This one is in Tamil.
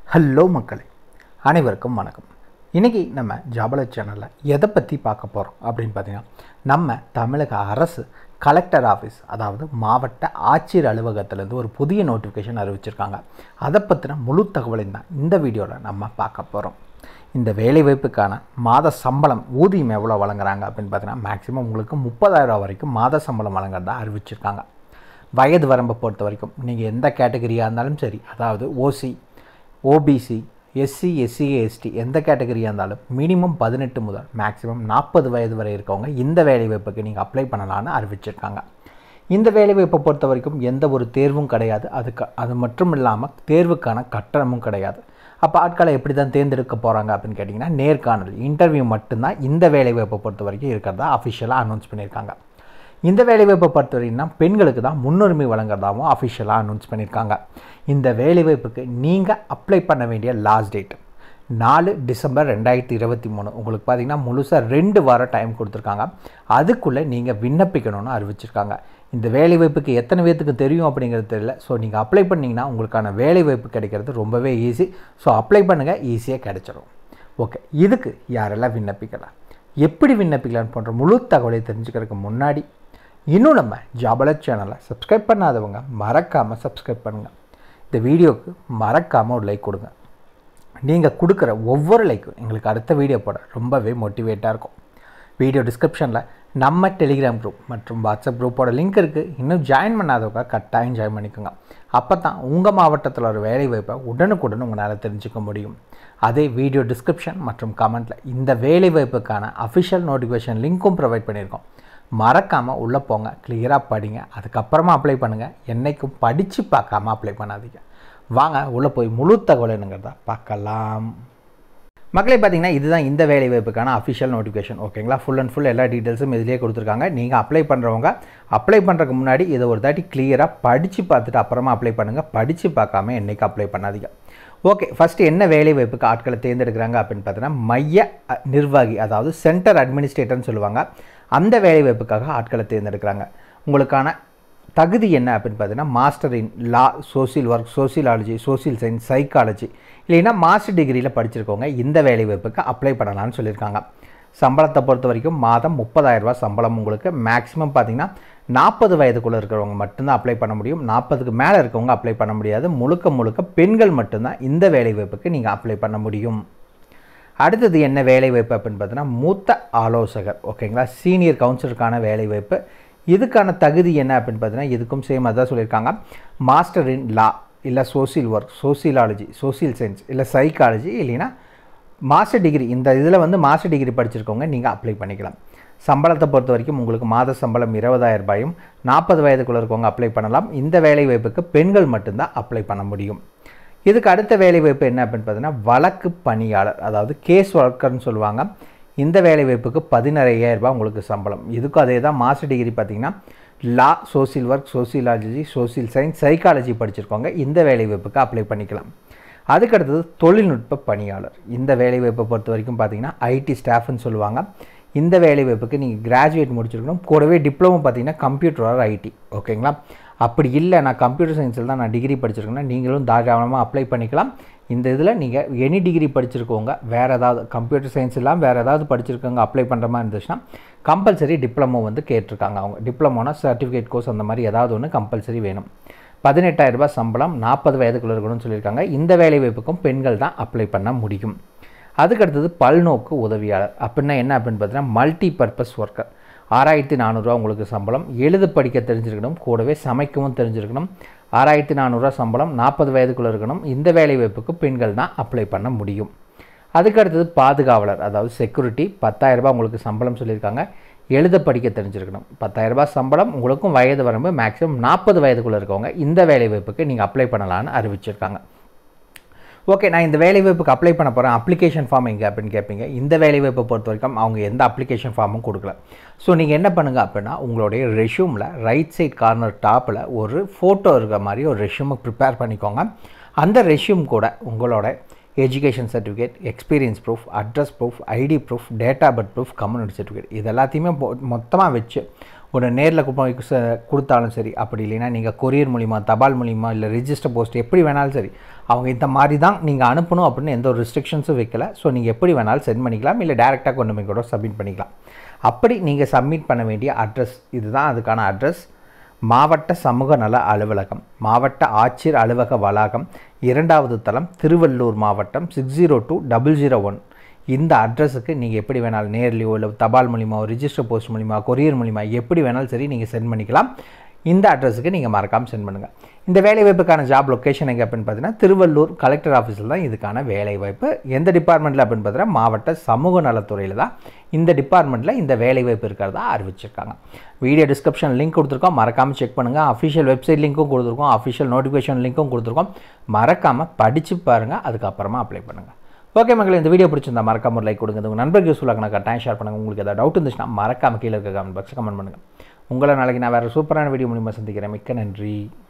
ஹலோ மக்களே அனைவருக்கும் வணக்கம் இன்றைக்கி நம்ம ஜாபல சேனலில் எதை பற்றி பார்க்க போகிறோம் அப்படின்னு பார்த்தீங்கன்னா நம்ம தமிழக அரசு கலெக்டர் ஆஃபீஸ் அதாவது மாவட்ட ஆட்சியர் அலுவலகத்திலேருந்து ஒரு புதிய நோட்டிஃபிகேஷன் அறிவிச்சிருக்காங்க அதை பற்றின முழு தகவலையும் தான் இந்த வீடியோவில் நம்ம பார்க்க போகிறோம் இந்த வேலைவாய்ப்புக்கான மாத சம்பளம் ஊதியம் எவ்வளோ வழங்குறாங்க அப்படின்னு பார்த்தீங்கன்னா மேக்ஸிமம் உங்களுக்கு முப்பதாயிரம் வரைக்கும் மாத சம்பளம் வழங்குறதா அறிவிச்சிருக்காங்க வயது வரம்பை பொறுத்த வரைக்கும் நீங்கள் எந்த கேட்டகரியாக இருந்தாலும் சரி அதாவது OC OBC SC SC ST எந்த கேட்டகரியாக இருந்தாலும் மினிமம் பதினெட்டு முதல் மேக்ஸிமம் நாற்பது வயது வரை இருக்கவங்க இந்த வேலைவாய்ப்புக்கு நீங்கள் அப்ளை பண்ணலான்னு அறிவிச்சிருக்காங்க இந்த வேலைவாய்ப்பை பொறுத்த வரைக்கும் எந்த ஒரு தேர்வும் கிடையாது அதுக்கு அது மட்டும் இல்லாமல் தேர்வுக்கான கட்டணமும் கிடையாது அப்போ ஆட்களை எப்படி தான் தேர்ந்தெடுக்க போகிறாங்க அப்படின்னு கேட்டிங்கன்னா நேர்காணல் இன்டர்வியூ மட்டும்தான் இந்த வேலைவாய்ப்பை பொறுத்த வரைக்கும் இருக்கிறதா அஃபிஷியலாக அனௌன்ஸ் பண்ணியிருக்காங்க இந்த வேலைவாய்ப்பை பொறுத்த வரைக்கும்னா பெண்களுக்கு தான் முன்னுரிமை வழங்குறதாகவும் அஃபிஷியலாக அனௌன்ஸ் பண்ணியிருக்காங்க இந்த வேலைவாய்ப்புக்கு நீங்கள் அப்ளை பண்ண வேண்டிய லாஸ்ட் டேட் நாலு டிசம்பர் ரெண்டாயிரத்தி இருபத்தி மூணு உங்களுக்கு பார்த்தீங்கன்னா முழுசாக ரெண்டு வாரம் டைம் கொடுத்துருக்காங்க அதுக்குள்ளே நீங்கள் விண்ணப்பிக்கணும்னு அறிவிச்சிருக்காங்க இந்த வேலைவாய்ப்புக்கு எத்தனை பேர்த்துக்கு தெரியும் அப்படிங்கிறது தெரியல ஸோ நீங்கள் அப்ளை பண்ணிங்கன்னா உங்களுக்கான வேலைவாய்ப்பு கிடைக்கிறது ரொம்பவே ஈஸி ஸோ அப்ளை பண்ணுங்கள் ஈஸியாக கிடைச்சிரும் ஓகே இதுக்கு யாரெல்லாம் விண்ணப்பிக்கலாம் எப்படி விண்ணப்பிக்கலாம்னு போன்ற முழு தகவலை தெரிஞ்சுக்கிறதுக்கு முன்னாடி இன்னும் நம்ம ஜாபலர் சேனலை சப்ஸ்கிரைப் பண்ணாதவங்க மறக்காமல் சப்ஸ்கிரைப் பண்ணுங்கள் இந்த வீடியோவுக்கு மறக்காமல் ஒரு லைக் கொடுங்க நீங்கள் கொடுக்குற ஒவ்வொரு லைக்கும் எங்களுக்கு அடுத்த வீடியோ போட ரொம்பவே மோட்டிவேட்டாக இருக்கும் வீடியோ டிஸ்கிரிப்ஷனில் நம்ம டெலிகிராம் குரூப் மற்றும் வாட்ஸ்அப் குரூப்போட லிங்க் இருக்குது இன்னும் ஜாயின் பண்ணாதவங்க கட்டாயம் ஜாயின் பண்ணிக்கோங்க அப்போ தான் உங்கள் மாவட்டத்தில் ஒரு வேலை வாய்ப்பை உடனுக்குடன் உங்களால் தெரிஞ்சுக்க முடியும் அதே வீடியோ டிஸ்கிரிப்ஷன் மற்றும் கமெண்ட்டில் இந்த வேலை வாய்ப்புக்கான அஃபிஷியல் நோட்டிஃபிகேஷன் லிங்க்கும் ப்ரொவைட் பண்ணியிருக்கோம் மறக்காமல் உள்ளே போங்க கிளியராக படிங்க அதுக்கப்புறமா அப்ளை பண்ணுங்கள் என்றைக்கும் படித்து பார்க்காம அப்ளை பண்ணாதீங்க வாங்க உள்ளே போய் முழு தகவல் என்னங்கிறத பார்க்கலாம் மக்களே பார்த்தீங்கன்னா இதுதான் இந்த வேலை வாய்ப்புக்கான அஃபிஷியல் நோட்டிஃபிகேஷன் ஓகேங்களா ஃபுல் அண்ட் ஃபுல் எல்லா டீட்டெயில்ஸும் இதிலே கொடுத்துருக்காங்க நீங்கள் அப்ளை பண்ணுறவங்க அப்ளை பண்ணுறதுக்கு முன்னாடி இதை ஒரு தாட்டி கிளியராக படித்து பார்த்துட்டு அப்புறமா அப்ளை பண்ணுங்கள் படித்து பார்க்காம என்றைக்கு அப்ளை பண்ணாதீங்க ஓகே ஃபஸ்ட்டு என்ன வேலை வாய்ப்புக்கு ஆட்களை தேர்ந்தெடுக்கிறாங்க அப்படின்னு பார்த்தீங்கன்னா மைய அ, நிர்வாகி அதாவது சென்டர் அட்மினிஸ்ட்ரேட்டர்னு சொல்லுவாங்க அந்த வேலை வாய்ப்புக்காக ஆட்களை தேர்ந்தெடுக்கிறாங்க உங்களுக்கான தகுதி என்ன அப்படின்னு பார்த்தீங்கன்னா master in law social work sociology social science psychology இல்லைன்னா மாஸ்டர் டிகிரியில் படிச்சிருக்கவங்க இந்த வேலை வாய்ப்புக்கு அப்ளை பண்ணலாம்னு சொல்லியிருக்காங்க சம்பளத்தை பொறுத்த வரைக்கும் மாதம் 30000 ரூபாய் சம்பளம் உங்களுக்கு மேக்ஸிமம் பார்த்தீங்கன்னா நாற்பது வயதுக்குள்ளே இருக்கிறவங்க மட்டும்தான் அப்ளை பண்ண முடியும் நாற்பதுக்கு மேலே இருக்கவங்க அப்ளை பண்ண முடியாது முழுக்க முழுக்க பெண்கள் மட்டும்தான் இந்த வேலை வாய்ப்புக்கு நீங்கள் அப்ளை பண்ண முடியும் அடுத்தது என்ன வேலை வாய்ப்பு அப்படின்னு பார்த்தீங்கன்னா மூத்த ஆலோசகர் ஓகேங்களா சீனியர் கவுன்சிலருக்கான வேலை வாய்ப்பு இதுக்கான தகுதி என்ன அப்படின்னு பார்த்தீங்கன்னா இதுக்கும் சேம் அதான் சொல்லியிருக்காங்க மாஸ்டர் இன் லா இல்லை social work sociology social science இல்லை சைக்காலஜி இல்லைன்னா மாஸ்டர் டிகிரி இந்த இதில் வந்து மாஸ்டர் டிகிரி படிச்சிருக்கவங்க நீங்கள் அப்ளை பண்ணிக்கலாம் சம்பளத்தை பொறுத்த வரைக்கும் உங்களுக்கு மாத சம்பளம் இருபதாயிரம் ரூபாயும் நாற்பது வயதுக்குள்ளே இருக்கவங்க அப்ளை பண்ணலாம் இந்த வேலை வாய்ப்புக்கு பெண்கள் மட்டும்தான் அப்ளை பண்ண முடியும் இதுக்கு அடுத்த வேலை வாய்ப்பு என்ன அப்படின்னு பார்த்தீங்கன்னா வழக்கு பணியாளர் அதாவது கேஸ் ஒர்க்கர்னு சொல்லுவாங்க இந்த வேலை வாய்ப்புக்கு பதினரையாயிரம் ரூபாய் உங்களுக்கு சம்பளம் இதுக்கும் அதே தான் மாஸ்டர் டிகிரி பார்த்தீங்கன்னா law social work sociology social science psychology படிச்சிருக்கவங்க இந்த வேலை வாய்ப்புக்கு அப்ளை பண்ணிக்கலாம் அதுக்கடுத்தது தொழில்நுட்ப பணியாளர் இந்த வேலை வாய்ப்பை பொறுத்த வரைக்கும் பார்த்தீங்கன்னா ஐடி ஸ்டாஃப்னு சொல்லுவாங்க இந்த வேலை வாய்ப்புக்கு நீங்கள் கிராஜுவேட் முடிச்சிருக்கணும் கூடவே டிப்ளமோ பார்த்தீங்கன்னா கம்ப்யூட்டர் ஆர் ஐடி ஓகேங்களா அப்படி இல்லை நான் கம்ப்யூட்டர் சயின்ஸில் தான் நான் டிகிரி படிச்சிருக்கேன்னா நீங்களும் தாராளமாக அப்ளை பண்ணிக்கலாம் இந்த இதில் நீங்கள் எனி டிகிரி படிச்சிருக்கவங்க வேறு ஏதாவது கம்ப்யூட்டர் சயின்ஸ் இல்லாமல் வேறு ஏதாவது படிச்சிருக்கவங்க அப்ளை பண்ணுற மாதிரி இருந்துச்சுன்னா கம்பல்சரி டிப்ளமோ வந்து கேட்டிருக்காங்க அவங்க டிப்ளமோனா சர்டிஃபிகேட் கோர்ஸ் அந்த மாதிரி ஏதாவது ஒன்று கம்பல்சரி வேணும் பதினெட்டாயிரம் ரூபாய் சம்பளம் நாற்பது வயதுக்குள்ள இருக்கணும்னு சொல்லியிருக்காங்க இந்த வேலை வாய்ப்புக்கும் பெண்கள் தான் அப்ளை பண்ண முடியும் அதுக்கடுத்தது பல்நோக்கு உதவியாளர் அப்படின்னா என்ன அப்படின்னு பார்த்தீங்கன்னா மல்டி பர்பஸ் ஒர்க்கர் ஆறாயிரத்தி நானூறுரூவா உங்களுக்கு சம்பளம் எழுத படிக்க தெரிஞ்சிருக்கணும் கூடவே சமைக்கவும் தெரிஞ்சிருக்கணும் ஆறாயிரத்தி நானூறுரூவா சம்பளம் நாற்பது வயதுக்குள்ளே இருக்கணும் இந்த வேலை வாய்ப்புக்கு பெண்கள் தான் அப்ளை பண்ண முடியும் அதுக்கடுத்தது பாதுகாவலர் அதாவது செக்யூரிட்டி பத்தாயிரரூபா உங்களுக்கு சம்பளம் சொல்லியிருக்காங்க எழுத படிக்க தெரிஞ்சிருக்கணும் பத்தாயிரரூபா சம்பளம் உங்களுக்கும் வயது வரம்பு மேக்ஸிமம் நாற்பது வயதுக்குள்ளே இருக்கவங்க இந்த வேலை வாய்ப்புக்கு நீங்கள் அப்ளை பண்ணலான்னு அறிவிச்சிருக்காங்க ஓகே நான் இந்த வேலை வாய்ப்புக்கு அப்ளை பண்ண போகிறேன் அப்ளிகேஷன் ஃபார்ம் எங்கே அப்படின்னு கேட்பீங்க இந்த வேலை வாய்ப்பை பொறுத்த வரைக்கும் அவங்க எந்த அப்ளிகேஷன் ஃபார்மும் கொடுக்கல ஸோ நீங்கள் என்ன பண்ணுங்கள் அப்படின்னா உங்களுடைய ரெஷ்யூமில் ரைட் சைட் கார்னர் டாப்பில் ஒரு ஃபோட்டோ இருக்கிற மாதிரி ஒரு ரெஷ்யூமை ப்ரிப்பேர் பண்ணிக்கோங்க அந்த ரெஷ்யூம் கூட உங்களோட education certificate experience proof address proof ID proof date of birth proof community certificate இது எல்லாத்தையுமே மொத்தமாக வச்சு ஒரு நேரில் போய் ச- கொடுத்தாலும் சரி அப்படி இல்லைன்னா நீங்கள் கொரியர் மூலிமா தபால் மூலிமா இல்லை ரிஜிஸ்டர் போஸ்ட் எப்படி வேணாலும் சரி அவங்க இந்த மாதிரி தான் நீங்கள் அனுப்பணும் அப்படின்னு எந்த ஒரு ரெஸ்ட்ரிக்ஷன்ஸும் வைக்கல ஸோ நீங்கள் எப்படி வேணாலும் சென்ட் பண்ணிக்கலாம் இல்லை டேரெக்டாக கொண்டு போய் கூட சப்மிட் பண்ணிக்கலாம் அப்படி நீங்கள் சப்மிட் பண்ண வேண்டிய அட்ரஸ் இதுதான் அதுக்கான அட்ரஸ் மாவட்ட சமூக நல அலுவலகம் மாவட்ட ஆட்சியர் அலுவலக வளாகம் இரண்டாவது தளம் திருவள்ளூர் மாவட்டம் six zero two double zero one இந்த அட்ரஸுக்கு நீங்கள் எப்படி வேணாலும் நேர்லையோ இல்லை தபால் மூலிமா ரிஜிஸ்டர் போஸ்ட் மூலிமா கொரியர் மூலிமா எப்படி வேணாலும் சரி நீங்கள் சென்ட் பண்ணிக்கலாம் இந்த அட்ரஸுக்கு நீங்கள் மறக்காமல் சென்ட் பண்ணுங்கள் இந்த வேலைவாய்ப்புக்கான ஜாப் லொக்கேஷன் எங்கே அப்படின்னு பார்த்தீங்கன்னா திருவள்ளூர் கலெக்டர் ஆஃபீஸில் தான் இதுக்கான வேலைவாய்ப்பு எந்த டிபார்ட்மெண்ட்டில் அப்படின்னு பார்த்தீங்கன்னா மாவட்ட சமூக நலத்துறையில் தான் இந்த டிபார்ட்மெண்ட்டில் இந்த வேலைவாய்ப்பு இருக்கிறதா அறிவிச்சிருக்காங்க வீடியோ டிஸ்கிரிப்ஷன் லிங்க் கொடுத்துருக்கோம் மறக்காமல் செக் பண்ணுங்கள் அஃபிஷியல் வெப்சைட் லிங்க்கும் கொடுத்துருக்கோம் அஃபிஷியல் நோட்டிஃபிகேஷன் லிங்க்கும் கொடுத்துருக்கோம் மறக்காமல் படித்து பாருங்கள் அதுக்கப்புறமா அப்ளை பண்ணுங்கள் ஓகே மக்களே இந்த வீடியோ பிடிச்சிருந்தா மறக்காம ஒரு லைக் கொடுங்க இது உங்கள் நண்பருக்கு யூஸ்ஃபுல்லாக நான் கட்டாயம் ஷேர் பண்ணுங்கள் உங்களுக்கு ஏதாவது டவுட் இருந்துச்சுன்னா மறக்காம கீழே இருக்க கமெண்ட் பாக்ஸ் கமெண்ட் பண்ணுங்கள் உங்களை நாளைக்கு நான் வேறு சூப்பரான வீடியோ மூலியமாக சந்திக்கிறேன் மிக்க நன்றி